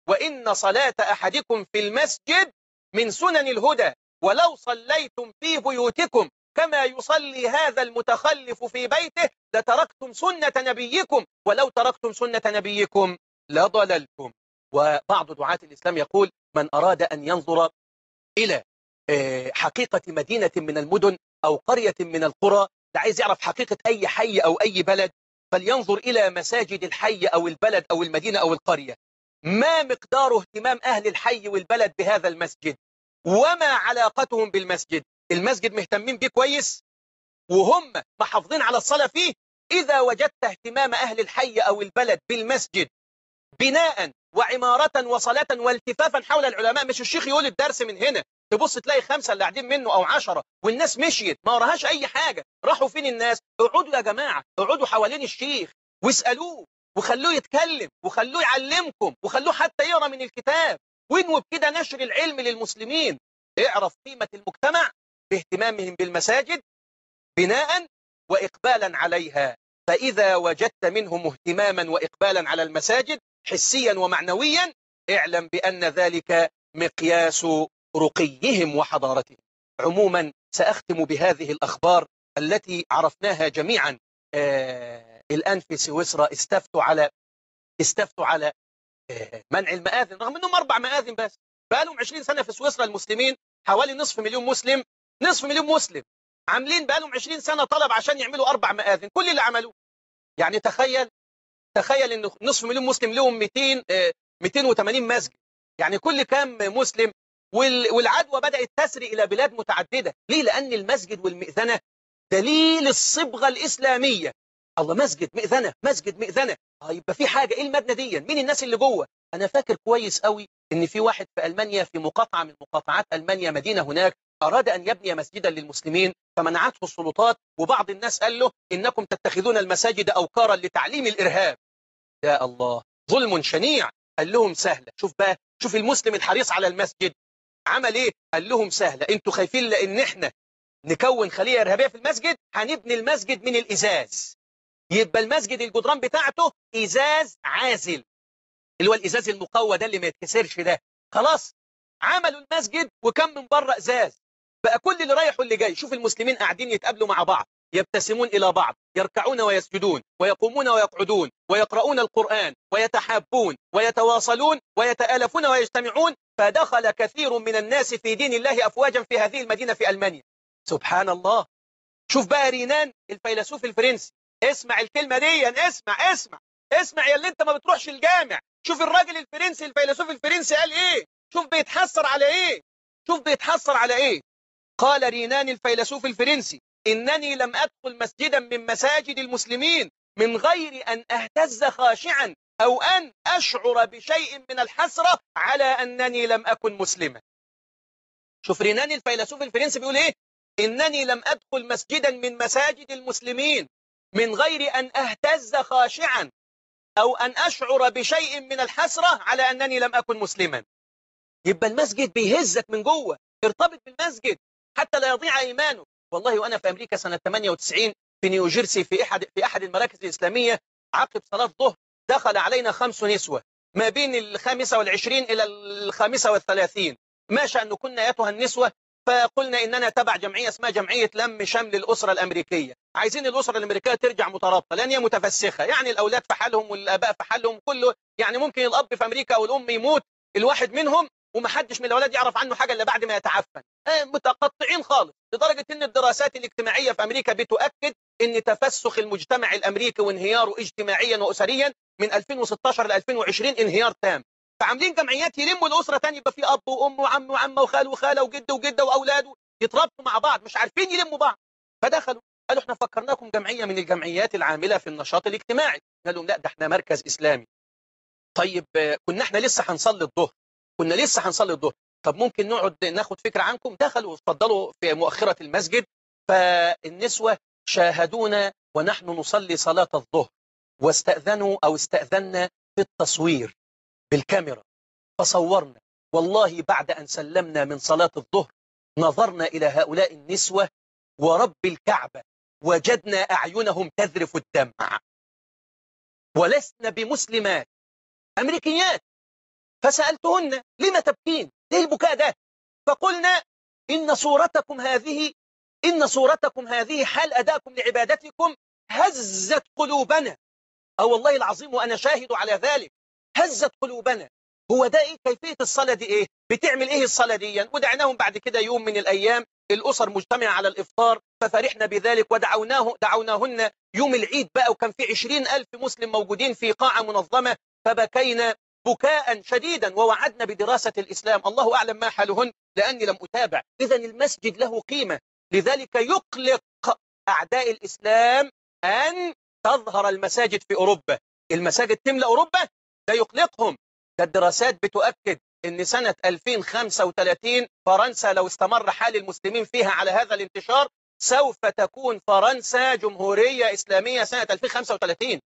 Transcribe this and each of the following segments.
وإن صلاة أحدكم في المسجد من سنن الهدى ولو صليتم في بيوتكم كما يصلي هذا المتخلف في بيته لتركتم سنة نبيكم ولو تركتم سنة نبيكم لضللتم وبعض دعاة الإسلام يقول من أراد أن ينظر إلى حقيقة مدينة من المدن أو قرية من القرى ده عايز يعرف حقيقة أي حي أو أي بلد فلينظر إلى مساجد الحي أو البلد أو المدينة أو القرية ما مقدار اهتمام أهل الحي والبلد بهذا المسجد وما علاقتهم بالمسجد المسجد مهتمين بيه كويس وهم محافظين على الصلاة فيه إذا وجدت اهتمام أهل الحي أو البلد بالمسجد بناء وعمارة وصلاة والتفافا حول العلماء مش الشيخ يقول الدرس من هنا تبص تلاقي خمسة اللي قاعدين منه أو عشرة والناس مشيت ما وراهاش أي حاجة راحوا فين الناس اقعدوا يا جماعة اقعدوا حوالين الشيخ واسألوه وخلوه يتكلم وخلوه يعلمكم وخلوه حتى يقرأ من الكتاب وانوي بكده نشر العلم للمسلمين اعرف قيمة المجتمع باهتمامهم بالمساجد بناء وإقبالا عليها فإذا وجدت منهم اهتماما وإقبالا على المساجد حسيا ومعنويا اعلم بأن ذلك مقياس رقيهم وحضارتهم عموما سأختم بهذه الأخبار التي عرفناها جميعا آه الآن في سويسرا استفتوا على استفتوا على آه منع المآذن رغم أنهم أربع مآذن بس بقى لهم 20 سنة في سويسرا المسلمين حوالي نصف مليون مسلم نصف مليون مسلم عاملين بقى لهم 20 سنة طلب عشان يعملوا أربع مآذن كل اللي عملوه يعني تخيل تخيل ان نصف مليون مسلم لهم 200 آه 280 مسجد يعني كل كام مسلم والعدوى بدأت تسري إلى بلاد متعددة ليه؟ لأن المسجد والمئذنة دليل الصبغة الإسلامية الله مسجد مئذنة مسجد مئذنة اه يبقى في حاجة إيه المبنى دي مين الناس اللي جوه أنا فاكر كويس قوي إن في واحد في ألمانيا في مقاطعة من مقاطعات ألمانيا مدينة هناك أراد أن يبني مسجدا للمسلمين فمنعته السلطات وبعض الناس قال له إنكم تتخذون المساجد أوكارا لتعليم الإرهاب يا الله ظلم شنيع قال لهم سهلة شوف بقى شوف المسلم الحريص على المسجد عمل ايه قال لهم سهلة انتوا خايفين لان احنا نكون خلية ارهابية في المسجد هنبني المسجد من الازاز يبقى المسجد الجدران بتاعته ازاز عازل اللي هو الازاز المقوى ده اللي ما يتكسرش ده خلاص عملوا المسجد وكم من بره ازاز بقى كل اللي رايح واللي جاي شوف المسلمين قاعدين يتقابلوا مع بعض يبتسمون إلى بعض يركعون ويسجدون ويقومون ويقعدون ويقرؤون القرآن ويتحابون ويتواصلون ويتآلفون ويجتمعون فدخل كثير من الناس في دين الله أفواجا في هذه المدينة في ألمانيا سبحان الله شوف بقى رينان الفيلسوف الفرنسي اسمع الكلمة دي اسمع اسمع اسمع يا اللي انت ما بتروحش الجامع شوف الراجل الفرنسي الفيلسوف الفرنسي قال ايه شوف بيتحسر على ايه شوف بيتحسر على ايه قال رينان الفيلسوف الفرنسي إنني لم أدخل مسجدا من مساجد المسلمين من غير أن أهتز خاشعا أو أن أشعر بشيء من الحسرة على أنني لم أكن مسلما شوف رينان الفيلسوف الفرنسي بيقول إيه إنني لم أدخل مسجدا من مساجد المسلمين من غير أن أهتز خاشعا أو أن أشعر بشيء من الحسرة على أنني لم أكن مسلما يبقى المسجد بيهزك من جوه ارتبط بالمسجد حتى لا يضيع إيمانك والله وأنا في أمريكا سنة 98 في نيوجيرسي في أحد في أحد المراكز الإسلامية عقب صلاة الظهر دخل علينا خمس نسوة ما بين الخامسة والعشرين إلى الخامسة والثلاثين ما شأن كنا أيتها النسوة فقلنا إننا تبع جمعية اسمها جمعية لم شمل الأسرة الأمريكية عايزين الأسرة الأمريكية ترجع مترابطة لأن هي متفسخة يعني الأولاد في حالهم والآباء في حالهم كله يعني ممكن الأب في أمريكا أو الأم يموت الواحد منهم ومحدش من الأولاد يعرف عنه حاجة إلا بعد ما يتعفن متقطعين خالص لدرجة أن الدراسات الاجتماعية في أمريكا بتؤكد أن تفسخ المجتمع الأمريكي وانهياره اجتماعيا وأسريا من 2016 ل 2020 انهيار تام فعاملين جمعيات يلموا الأسرة تاني يبقى في أب وأم وعم وعمة وخال وخالة وجد وجدة وأولاده يترابطوا مع بعض مش عارفين يلموا بعض فدخلوا قالوا احنا فكرناكم جمعية من الجمعيات العاملة في النشاط الاجتماعي قالوا لا ده احنا مركز إسلامي طيب كنا احنا لسه هنصلي الظهر كنا لسه هنصلي الظهر طب ممكن نقعد ناخد فكرة عنكم دخلوا واتفضلوا في مؤخرة المسجد فالنسوة شاهدونا ونحن نصلي صلاة الظهر واستأذنوا أو استأذنا في التصوير بالكاميرا فصورنا والله بعد أن سلمنا من صلاة الظهر نظرنا إلى هؤلاء النسوة ورب الكعبة وجدنا أعينهم تذرف الدمع ولسنا بمسلمات أمريكيات فسألتهن لما تبكين ليه البكاء ده فقلنا إن صورتكم هذه إن صورتكم هذه حال أداكم لعبادتكم هزت قلوبنا أو والله العظيم وأنا شاهد على ذلك هزت قلوبنا هو ده إيه كيفية الصلاة دي إيه بتعمل إيه الصلاة دي ودعناهم بعد كده يوم من الأيام الأسر مجتمعة على الإفطار ففرحنا بذلك ودعوناه دعوناهن يوم العيد بقى وكان في عشرين ألف مسلم موجودين في قاعة منظمة فبكينا بكاء شديدا ووعدنا بدراسة الإسلام الله أعلم ما حالهن لأني لم أتابع إذا المسجد له قيمة لذلك يقلق أعداء الإسلام أن تظهر المساجد في أوروبا المساجد تملأ أوروبا ده يقلقهم ده الدراسات بتؤكد ان سنة 2035 فرنسا لو استمر حال المسلمين فيها على هذا الانتشار سوف تكون فرنسا جمهورية إسلامية سنة 2035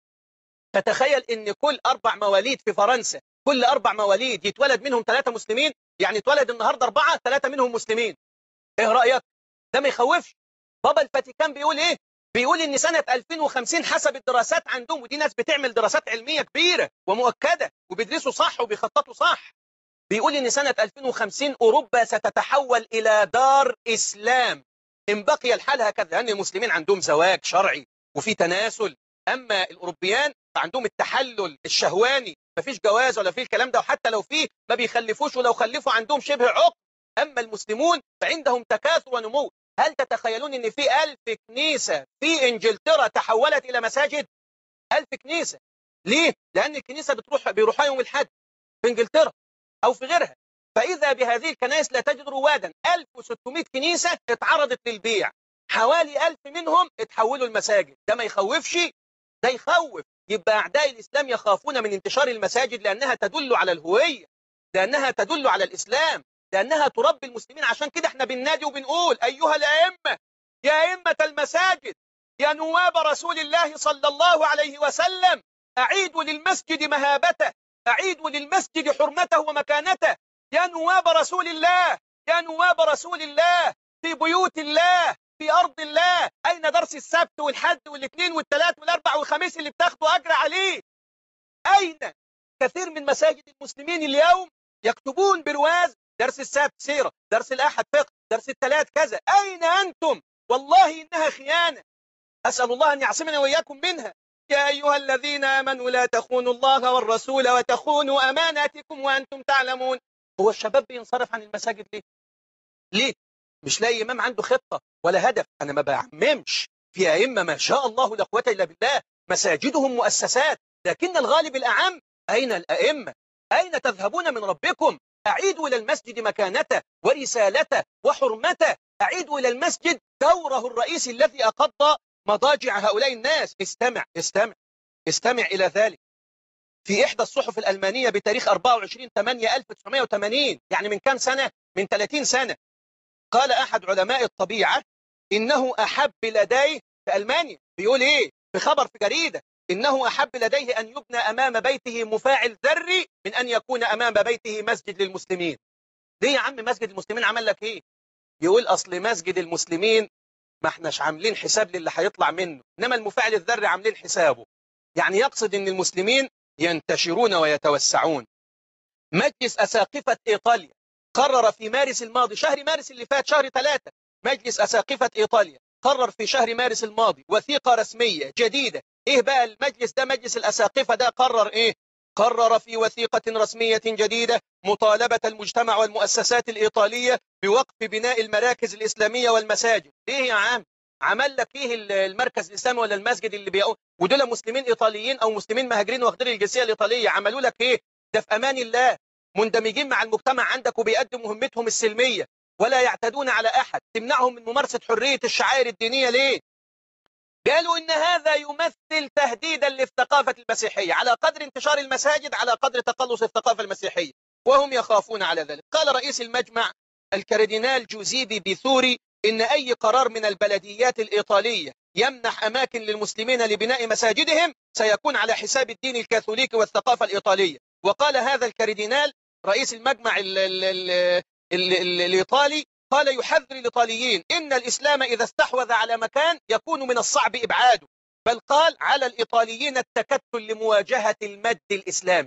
فتخيل ان كل أربع مواليد في فرنسا كل أربع مواليد يتولد منهم ثلاثة مسلمين يعني اتولد النهاردة أربعة ثلاثة منهم مسلمين ايه رأيك ده ما يخوفش بابا الفاتيكان بيقول ايه بيقول ان سنة 2050 حسب الدراسات عندهم ودي ناس بتعمل دراسات علمية كبيرة ومؤكدة وبيدرسوا صح وبيخططوا صح بيقول ان سنة 2050 اوروبا ستتحول الى دار اسلام ان بقي الحال هكذا لان المسلمين عندهم زواج شرعي وفي تناسل اما الاوروبيان فعندهم التحلل الشهواني مفيش جواز ولا في الكلام ده وحتى لو فيه ما بيخلفوش ولو خلفوا عندهم شبه عقم اما المسلمون فعندهم تكاثر ونمو هل تتخيلون ان في ألف كنيسة في انجلترا تحولت الى مساجد ألف كنيسة ليه؟ لأن الكنيسة بتروح بيروحها يوم الحد في انجلترا أو في غيرها فإذا بهذه الكنائس لا تجد روادا 1600 كنيسة اتعرضت للبيع حوالي 1000 منهم اتحولوا المساجد ده ما يخوفش ده يخوف يبقى أعداء الإسلام يخافون من انتشار المساجد لأنها تدل على الهوية لأنها تدل على الإسلام لأنها تربي المسلمين عشان كده احنا بننادي وبنقول أيها الأئمة يا أئمة المساجد يا نواب رسول الله صلى الله عليه وسلم أعيدوا للمسجد مهابته أعيدوا للمسجد حرمته ومكانته يا نواب رسول الله يا نواب رسول الله في بيوت الله في أرض الله أين درس السبت والحد والاثنين والثلاث والأربع والخميس اللي بتاخدوا أجر عليه أين كثير من مساجد المسلمين اليوم يكتبون برواز درس السبت سيرة درس الأحد فقه درس الثلاث كذا أين أنتم والله إنها خيانة أسأل الله أن يعصمنا وإياكم منها يا أيها الذين آمنوا لا تخونوا الله والرسول وتخونوا أماناتكم وأنتم تعلمون هو الشباب بينصرف عن المساجد ليه ليه مش لاقي إمام عنده خطة ولا هدف أنا ما بعممش في أئمة ما شاء الله لا قوة إلا بالله مساجدهم مؤسسات لكن الغالب الأعم أين الأئمة أين تذهبون من ربكم أعيدوا إلى المسجد مكانته ورسالته وحرمته أعيدوا إلى المسجد دوره الرئيسي الذي أقضى مضاجع هؤلاء الناس استمع استمع استمع إلى ذلك في إحدى الصحف الألمانية بتاريخ 24 8 1980 يعني من كم سنة؟ من 30 سنة قال أحد علماء الطبيعة إنه أحب لديه في ألمانيا بيقول إيه؟ في خبر في جريدة إنه أحب لديه أن يبنى أمام بيته مفاعل ذري من أن يكون أمام بيته مسجد للمسلمين ليه يا عم مسجد المسلمين عمل لك إيه يقول أصل مسجد المسلمين ما احناش عاملين حساب للي هيطلع منه إنما المفاعل الذري عاملين حسابه يعني يقصد أن المسلمين ينتشرون ويتوسعون مجلس أساقفة إيطاليا قرر في مارس الماضي شهر مارس اللي فات شهر ثلاثة مجلس أساقفة إيطاليا قرر في شهر مارس الماضي وثيقة رسمية جديدة ايه بقى المجلس ده مجلس الأساقفة ده قرر ايه قرر في وثيقة رسمية جديدة مطالبة المجتمع والمؤسسات الإيطالية بوقف بناء المراكز الإسلامية والمساجد ايه يا عم عمل لك ايه المركز الإسلامي ولا المسجد اللي بيقول ودول مسلمين إيطاليين أو مسلمين مهاجرين واخدين الجنسية الإيطالية عملوا لك ايه ده في أمان الله مندمجين مع المجتمع عندك وبيقدموا مهمتهم السلمية ولا يعتدون على أحد تمنعهم من ممارسة حرية الشعائر الدينية ليه قالوا إن هذا يمثل تهديدا للثقافة المسيحية على قدر انتشار المساجد على قدر تقلص الثقافة المسيحية وهم يخافون على ذلك قال رئيس المجمع الكاردينال جوزيبي بيثوري إن أي قرار من البلديات الإيطالية يمنح أماكن للمسلمين لبناء مساجدهم سيكون على حساب الدين الكاثوليكي والثقافة الإيطالية وقال هذا الكاردينال رئيس المجمع ال ال ال ال ال الإيطالي قال يحذر الإيطاليين إن الإسلام إذا استحوذ على مكان يكون من الصعب إبعاده بل قال على الإيطاليين التكتل لمواجهة المد الإسلامي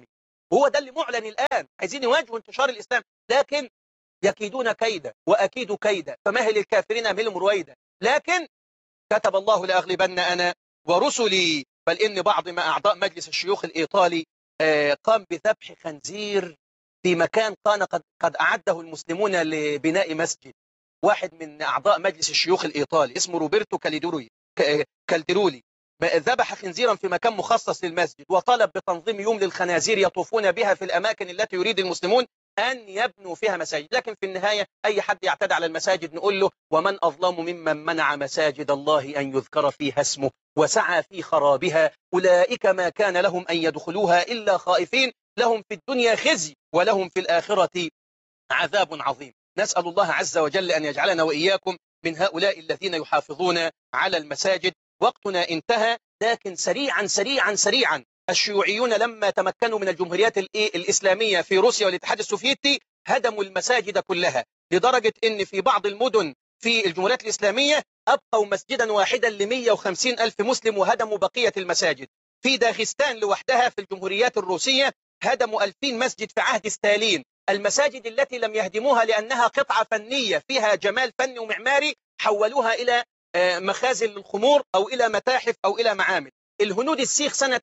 وهو ده اللي معلن الآن عايزين يواجهوا انتشار الإسلام لكن يكيدون كيدا وأكيد كيدا فمهل الكافرين أمهلهم رويدا لكن كتب الله لأغلبن أنا ورسلي بل إن بعض ما أعضاء مجلس الشيوخ الإيطالي قام بذبح خنزير في مكان كان قد, قد أعده المسلمون لبناء مسجد واحد من أعضاء مجلس الشيوخ الإيطالي اسمه روبرتو كاليدوري كالديرولي ذبح خنزيرا في مكان مخصص للمسجد وطلب بتنظيم يوم للخنازير يطوفون بها في الأماكن التي يريد المسلمون أن يبنوا فيها مساجد لكن في النهاية أي حد يعتدى على المساجد نقول له ومن أظلم ممن منع مساجد الله أن يذكر فيها اسمه وسعى في خرابها أولئك ما كان لهم أن يدخلوها إلا خائفين لهم في الدنيا خزي ولهم في الآخرة عذاب عظيم نسأل الله عز وجل أن يجعلنا وإياكم من هؤلاء الذين يحافظون على المساجد وقتنا انتهى لكن سريعا سريعا سريعا الشيوعيون لما تمكنوا من الجمهوريات الإسلامية في روسيا والاتحاد السوفيتي هدموا المساجد كلها لدرجة ان في بعض المدن في الجمهوريات الإسلامية أبقوا مسجدا واحدا ل 150 ألف مسلم وهدموا بقية المساجد في داغستان لوحدها في الجمهوريات الروسية هدموا 2000 مسجد في عهد ستالين المساجد التي لم يهدموها لأنها قطعة فنية فيها جمال فني ومعماري حولوها إلى مخازن للخمور أو إلى متاحف أو إلى معامل الهنود السيخ سنة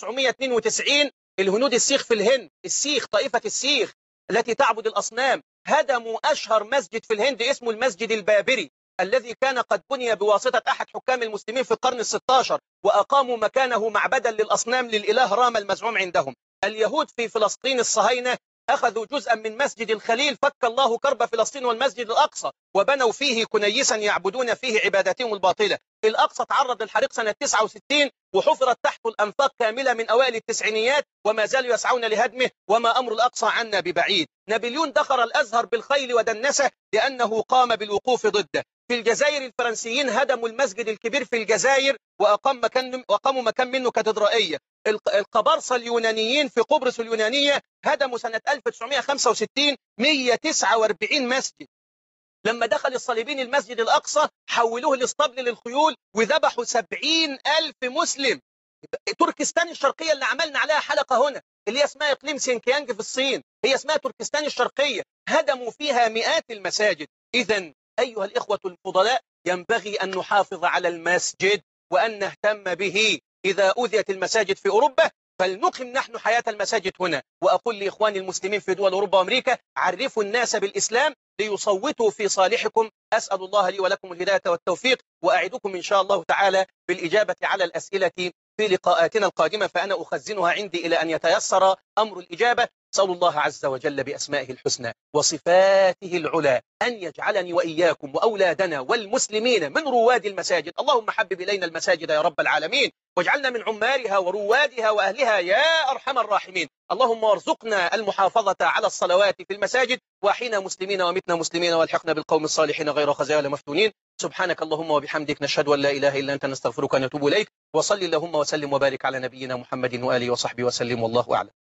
1992 الهنود السيخ في الهند السيخ طائفة السيخ التي تعبد الأصنام هدموا أشهر مسجد في الهند اسمه المسجد البابري الذي كان قد بني بواسطة أحد حكام المسلمين في القرن الستاشر وأقاموا مكانه معبدا للأصنام للإله رام المزعوم عندهم اليهود في فلسطين الصهاينة أخذوا جزءا من مسجد الخليل فك الله كرب فلسطين والمسجد الأقصى وبنوا فيه كنيسا يعبدون فيه عبادتهم الباطلة الأقصى تعرض للحريق سنة 69 وحفرت تحت الأنفاق كاملة من أوائل التسعينيات وما زالوا يسعون لهدمه وما أمر الأقصى عنا ببعيد نابليون دخر الأزهر بالخيل ودنسه لأنه قام بالوقوف ضده في الجزائر الفرنسيين هدموا المسجد الكبير في الجزائر وأقام مكان وأقاموا مكان منه كاتدرائية القبرصة اليونانيين في قبرص اليونانية هدموا سنة 1965 149 مسجد لما دخل الصليبين المسجد الأقصى حولوه لاسطبل للخيول وذبحوا 70 ألف مسلم تركستان الشرقية اللي عملنا عليها حلقة هنا اللي هي اسمها إقليم سينكيانج في الصين هي اسمها تركستان الشرقية هدموا فيها مئات المساجد إذا أيها الإخوة الفضلاء ينبغي أن نحافظ على المسجد وأن نهتم به إذا أذيت المساجد في أوروبا فلنقم نحن حياة المساجد هنا وأقول لإخواني المسلمين في دول أوروبا وأمريكا عرفوا الناس بالإسلام ليصوتوا في صالحكم أسأل الله لي ولكم الهداية والتوفيق وأعدكم إن شاء الله تعالى بالإجابة على الأسئلة في لقاءاتنا القادمة فأنا أخزنها عندي إلى أن يتيسر أمر الإجابة أسأل الله عز وجل بأسمائه الحسنى وصفاته العلى أن يجعلني وإياكم وأولادنا والمسلمين من رواد المساجد اللهم حبب إلينا المساجد يا رب العالمين واجعلنا من عمارها وروادها وأهلها يا أرحم الراحمين اللهم وارزقنا المحافظة على الصلوات في المساجد وأحينا مسلمين ومتنا مسلمين والحقنا بالقوم الصالحين غير خزايا مفتونين سبحانك اللهم وبحمدك نشهد أن لا إله إلا أنت نستغفرك ونتوب إليك وصلي اللهم وسلم وبارك على نبينا محمد وآله وصحبه وسلم والله أعلم